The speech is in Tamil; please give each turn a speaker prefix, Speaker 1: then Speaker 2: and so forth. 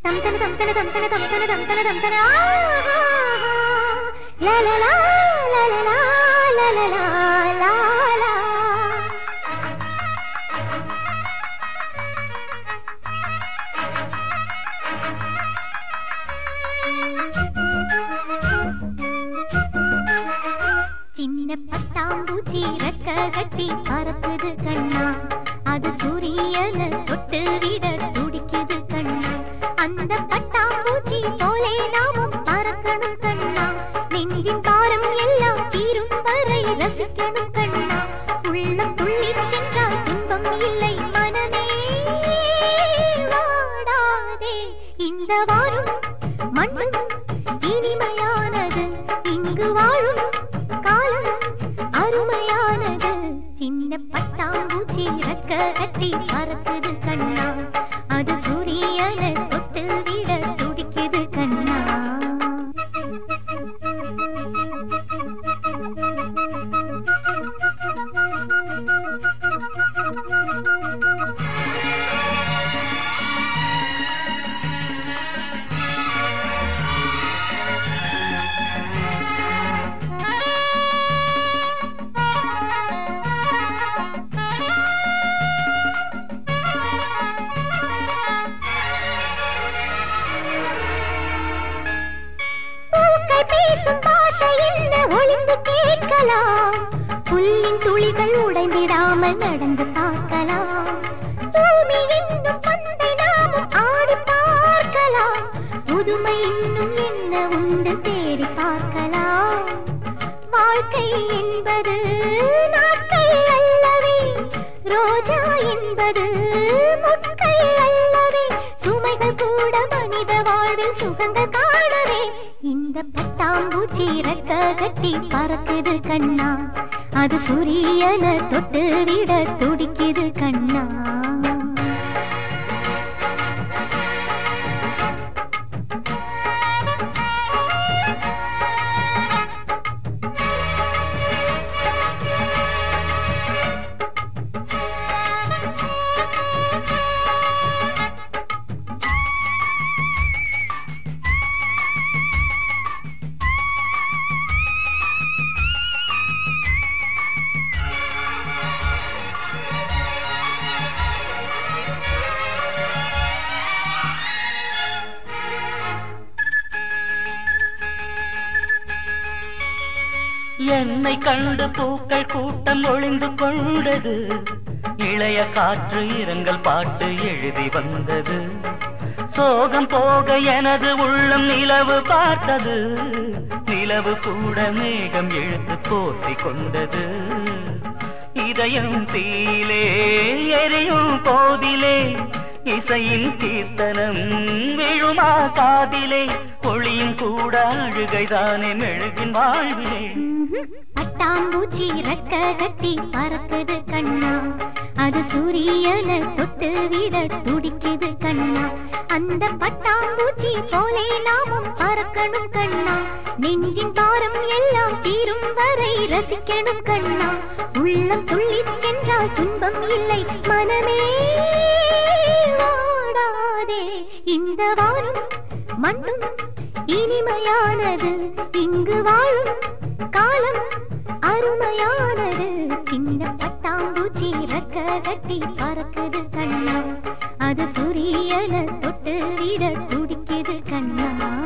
Speaker 1: தம் தன தம் தன தம் தன தம் தன தம் தன தம் தன ஆஹா. லா லா லா லா லா லா லா லா லா லா லா. சின்ன பட்டாம்பூச்சி ரெக்க கட்டி பறக்குது கண்ணா அது சூரியனை தொட்டு விட துடிக்குது கண்ணா அந்த பட்டாம்பூச்சி போலே நாமும் பறக்கணும் கண்ணா நெஞ்சின் பாரம் எல்லாம் தீரும் வரை ரசிக்கணும் கண்ணா உள்ளம் துள்ளி சென்றால் துன்பம் இல்லை மனமே வாடாதே இந்த வாரும் மண்ணும் இனிமையானது இங்கு வாழும் காலம் அருமையானது சின்ன பட்டாம்பூச்சி ரெக்க கட்டி பறக்குது கண்ணா அது சூரியனை தொட்டு விட துடிக்குது கண்ணா பூக்கள் பேசும் பாஷை என்ன ஒளிந்து கேட்கலாம் புல்லின் துளிகள் உடைந்திடாமல் நடந்து பார்க்கலாம் பூமி என்னும் பந்தை நாமும் ஆடி பார்க்கலாம் புதுமை இன்னும் என்ன உண்டு தேடி பார்க்கலாம் வாழ்க்கை என்பது நாட்கள் அல்லவே ரோஜா என்பது முட்கள் அல்லவே சுமைகள் கூட மனித வாழ்வில் சுகங்கள் காணவே இந்த பட்டாம்பூச்சி ரெக்க கட்டி பறக்குது கண்ணா அது சூரியனை தொட்டு விட துடிக்குது கண்ணா
Speaker 2: என்னை கண்டு பூக்கள் கூட்டம் ஒளிந்து கொண்டது இளைய காற்று இரங்கல் பாட்டு எழுதி வந்தது சோகம் போக எனது உள்ளம் நிலவு பார்த்தது நிலவு கூட மேகம் இழுத்து போர்த்தி கொண்டது இதயம் தீயிலே எரியும் போதிலே இசையின் கீர்த்தனம் விழுமா காதிலே ஒளியும் கூட அழுகைதானே மெழுகின் வாழ்விலே
Speaker 1: பட்டாம்பூச்சி ரெக்க கட்டி பறக்குது கண்ணா அது சூரியனை தொட்டு விட துடிக்குது கண்ணா அந்த பட்டாம்பூச்சி போலே நாமும் பறக்கணும் கண்ணா நெஞ்சின் பாரம் எல்லாம் தீரும் வரை ரசிக்கணும் கண்ணா உள்ளம் துள்ளி சென்றால் துன்பம் இல்லை மனமே வாடாதே இந்த வானம் மண்ணும் இனிமையானது இங்கு வாழும் காலம் அருமையானது சின்ன பட்டாம்பூச்சி ரெக்க கட்டி பறக்குது கண்ணா அது சூரியனை தொட்டு விட துடிக்குது கண்ணா